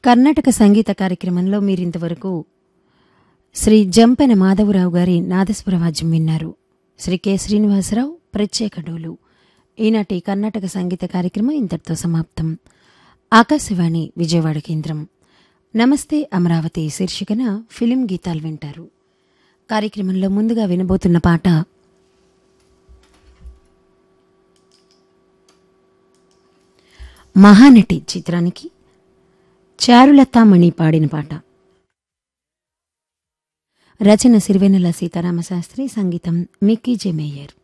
కర్ణాటక సంగీత కార్యక్రమంలో మీరింతవరకు శ్రీ జంపెన మాధవరావు గారి నాదస్వర వాద్యం విన్నారు శ్రీ కె శ్రీనివాసరావు ప్రత్యేక డోలు ఈనాటి కర్ణాటక సంగీత కార్యక్రమం ఇంతటితో సమాప్తం ఆకాశవాణి విజయవాడ కేంద్రం నమస్తే అమరావతి శీర్షికన ఫిలిం గీతాలు వింటారు కార్యక్రమంలో ముందుగా వినబోతున్న పాట మహానటి చిత్రానికి చారులతామణి పాడిన పాట రచన సిరివెన్నెల సీతారామశాస్త్రి సంగీతం మిక్కీ జె మేయర్